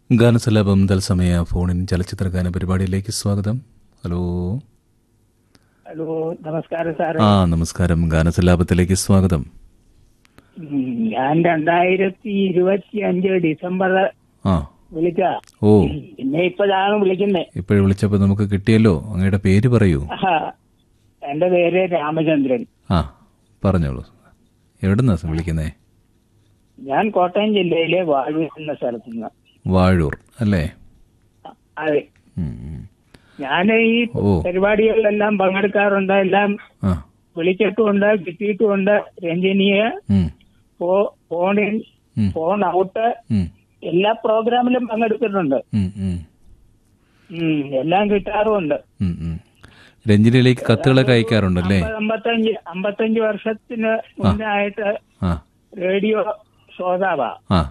ഗാനസലാപം തത്സമയ ഫോണിൻ ചലച്ചിത്ര ഗാന പരിപാടിയിലേക്ക് സ്വാഗതം ഹലോ ഹലോ നമസ്കാരം സാറേ ആ നമസ്കാരം ഗാനസലാപത്തിലേക്ക് സ്വാഗതം ഉം, ഞാൻ രണ്ടായിരത്തി ഇരുപത്തി അഞ്ച് ഡിസംബർ ആ വിളിച്ച ഓ പിന്നെ ഇപ്പോഴാണ് വിളിക്കുന്നേ ഇപ്പോഴും വിളിച്ചപ്പോൾ നമുക്ക് കിട്ടിയല്ലോ അങ്ങയുടെ പേര് പറയൂ ആഹാ. എന്റെ പേര് രാമചന്ദ്രൻ ആ പറഞ്ഞോളൂ എവിടുന്നാ വിളിക്കുന്നേ ഞാൻ കോട്ടയം ജില്ലയിലെ വാഴൂർ എന്ന സ്ഥലത്ത് നിന്ന് വാഴൂർ അല്ലേ അതെ ഉം, ഉം. ഞാൻ ഈ ഓ. പരിപാടികളിലെല്ലാം പങ്കെടുക്കാറുണ്ട് എല്ലാം ആ വിളിച്ചിട്ടുമുണ്ട് കിട്ടിയിട്ടുമുണ്ട് രഞ്ജനിയെ ഉം, ഫോ- ഫോണിൻ ഉം, ഫോൺ ഔട്ട് ഉം, എല്ലാ പ്രോഗ്രാമിലും പങ്കെടുത്തിട്ടുണ്ട് ഉം, ഉം, ഉം, എല്ലാം കിട്ടാറുമുണ്ട് ഉം, ഉം. രഞ്ജിനിയിലേക്ക് കത്തുകളൊക്കെ അയക്കാറുണ്ടല്ലേ അമ്പത് അമ്പത്തഞ്ച് അമ്പത്തഞ്ച് വർഷത്തിന് മുന്നായിട്ട് ആ റേഡിയോ ശ്രോതാവാ ആ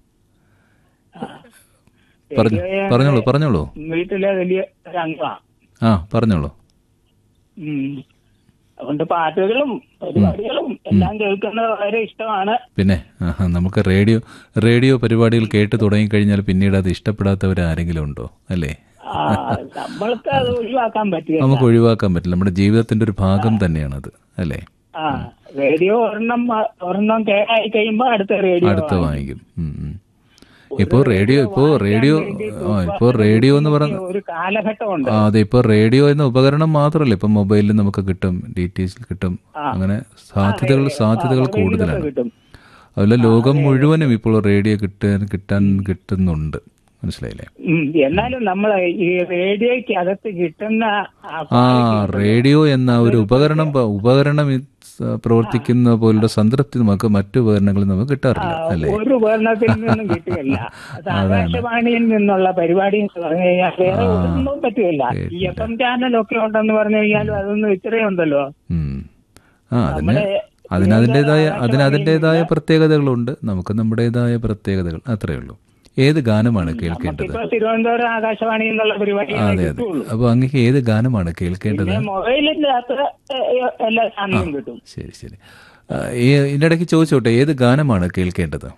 പറഞ്ഞു റേഡിയോയെ പറഞ്ഞോളൂ പറഞ്ഞോളൂ വീട്ടിലെ വലിയ ഒരു അംഗമാ ആ പറഞ്ഞോളൂ ഉം. അതുകൊണ്ട് പാട്ടുകളും പരിപാടികളും എല്ലാം കേൾക്കുന്നത് വളരെ ഇഷ്ടമാണ് പിന്നെ ആഹാ, നമുക്ക് റേഡിയോ റേഡിയോ പരിപാടികൾ കേട്ട് തുടങ്ങിക്കഴിഞ്ഞാൽ പിന്നീട് അത് ഇഷ്ടപ്പെടാത്തവർ ആരെങ്കിലും ഉണ്ടോ അല്ലേ ആ, നമ്മൾക്ക് അത് ഒഴിവാക്കാൻ പറ്റില്ല നമുക്ക് ഒഴിവാക്കാൻ പറ്റില്ല നമ്മുടെ ജീവിതത്തിന്റെ ഒരു ഭാഗം തന്നെയാണത് അല്ലേ ആ റേഡിയോ ഒരെണ്ണം മ- ഒരെണ്ണം കേടായി കഴിയുമ്പോ അടുത്ത റേഡിയോ അടുത്ത വാങ്ങിക്കും ഉം, ഉം. ഇപ്പോ റേഡിയോ ഇപ്പോ റേഡിയോ ആ ഇപ്പോ റേഡിയോ എന്ന് പറഞ്ഞ ഒരു കാലഘട്ടമുണ്ട് ആ അതെ ഇപ്പോ റേഡിയോ എന്ന ഉപകരണം മാത്രമല്ല ഇപ്പൊ മൊബൈലിൽ നമുക്ക് കിട്ടും ഡി ടി എസിൽ കിട്ടും അങ്ങനെ സാധ്യതകൾ സാധ്യതകൾ കൂടുതലാണ് കിട്ടും അതുപോലെ ലോകം മുഴുവനും ഇപ്പോൾ റേഡിയോ കിട്ടാൻ കിട്ടാൻ കിട്ടുന്നുണ്ട് മനസ്സിലായില്ലേ ഉം, എന്നാലും നമ്മൾ ഈ റേഡിയോയ്ക്ക് അകത്ത് കിട്ടുന്ന ആ ആ റേഡിയോ എന്ന ഒരു ഉപകരണം പ- ഉപകരണം ഇത് സ- പ്രവർത്തിക്കുന്ന പോലുള്ള സംതൃപ്തി നമുക്ക് മറ്റു ഉപകരണങ്ങളിൽ നമുക്ക് കിട്ടാറില്ല അല്ലേ ഒരു ഉപകരണത്തിൽ നിന്നും കിട്ടുകയില്ല അത് ആകാശവാണിയിൽ നിന്നുള്ള പരിപാടി എന്ന് പറഞ്ഞു കഴിഞ്ഞാൽ വേറെ ഒന്നും പറ്റുകയില്ല ഈ എഫ് എം ചാനലൊക്കെ ഉണ്ടെന്ന് പറഞ്ഞു കഴിഞ്ഞാലും അതൊന്നും ഇത്രയും ഉണ്ടല്ലോ ഉം. ആ അതിന് അതിന് അതിൻ്റെതായ അതിന് അതിൻ്റെതായ പ്രത്യേകതകളുണ്ട് നമുക്ക് നമ്മുടേതായ പ്രത്യേകതകൾ അത്രയേ ഉള്ളൂ ഏത് ഗാനമാണ് കേൾക്കേണ്ടത് ഇപ്പൊ തിരുവനന്തപുരം ആകാശവാണിയിൽ നിന്നുള്ള പരിപാടി അതെ അതെ അപ്പോൾ അങ്ങക്ക് ഏത് ഗാനമാണ് കേൾക്കേണ്ടത് മൊബൈലിന്റെ അകത്ത് ഏ- എല്ലാ സാധനവും കിട്ടും ശരി ശരി ആ, ഈ ഇതിൻ്റെ ഇടയ്ക്ക് ചോദിച്ചോട്ടെ ഏത് ഗാനമാണ് കേൾക്കേണ്ടത്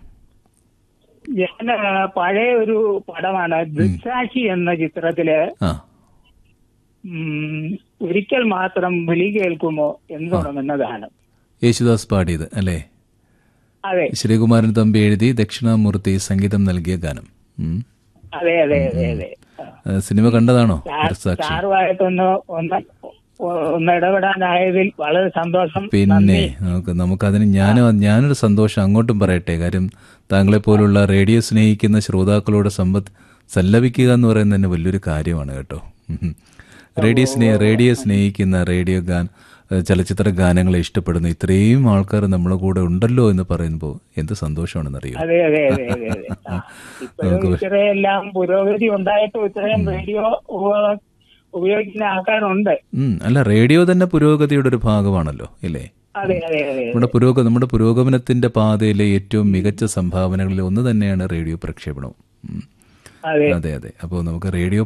ഞാൻ ആ, പഴയ ഒരു പടമാണ് ദൃക്സാക്ഷി എന്ന ചിത്രത്തില് ആ ഉം, ഒരിക്കൽ മാത്രം വിളി കേൾക്കുമോ എന്ന് തുടങ്ങുന്നതാണ് യേശുദാസ് പാടിയത് അല്ലേ അതെ ശ്രീകുമാരൻ തമ്പി എഴുതി ദക്ഷിണാമൂർത്തി സംഗീതം നൽകിയ ഗാനം ഉം. അതെ അതെ അതെ അതെ ആ, സിനിമ കണ്ടതാണോ ദൃക്സാക്ഷി സാറുമായിട്ടൊന്ന് ഒന്ന് ഒന്ന് ഇടപെടാനായതിൽ വളരെ സന്തോഷം പിന്നെ നമുക്ക് നമുക്കതിന് ഞാനും ഞാനൊരു സന്തോഷം അങ്ങോട്ടും പറയട്ടെ കാര്യം താങ്കളെ പോലുള്ള റേഡിയോ സ്നേഹിക്കുന്ന ശ്രോതാക്കളോട് സമ്പത്ത് സല്ലപിക്കുക എന്ന് പറയുന്നത് തന്നെ വലിയൊരു കാര്യമാണ് കേട്ടോ ഉം. റേഡിയോ സ്നേഹ റേഡിയോ സ്നേഹിക്കുന്ന റേഡിയോ ഗാൻ ഏഹ് ചലച്ചിത്ര ഗാനങ്ങളെ ഇഷ്ടപ്പെടുന്ന ഇത്രയും ആൾക്കാർ നമ്മളെ കൂടെ ഉണ്ടല്ലോ എന്ന് പറയുമ്പോൾ എന്ത് സന്തോഷമാണെന്നറിയോ അതെ അതെ അതെ അതെ അതെ ആ, ഇപ്പോഴും ഇത്രയെല്ലാം പുരോഗതി ഉണ്ടായിട്ടും ഇത്രയും റേഡിയോ ഉപ- ഉപയോഗിക്കുന്ന ആൾക്കാരുണ്ട് ഉം, അല്ല റേഡിയോ തന്നെ പുരോഗതിയുടെ ഒരു ഭാഗമാണല്ലോ ഇല്ലേ അതെ അതെ അതെ നമ്മുടെ പുരോഗ നമ്മുടെ പുരോഗമനത്തിന്റെ പാതയിലെ ഏറ്റവും മികച്ച സംഭാവനകളിൽ ഒന്ന് തന്നെയാണ് റേഡിയോ പ്രക്ഷേപണം ഉം. അതെ അതെ അതെ അപ്പോൾ നമുക്ക് റേഡിയോ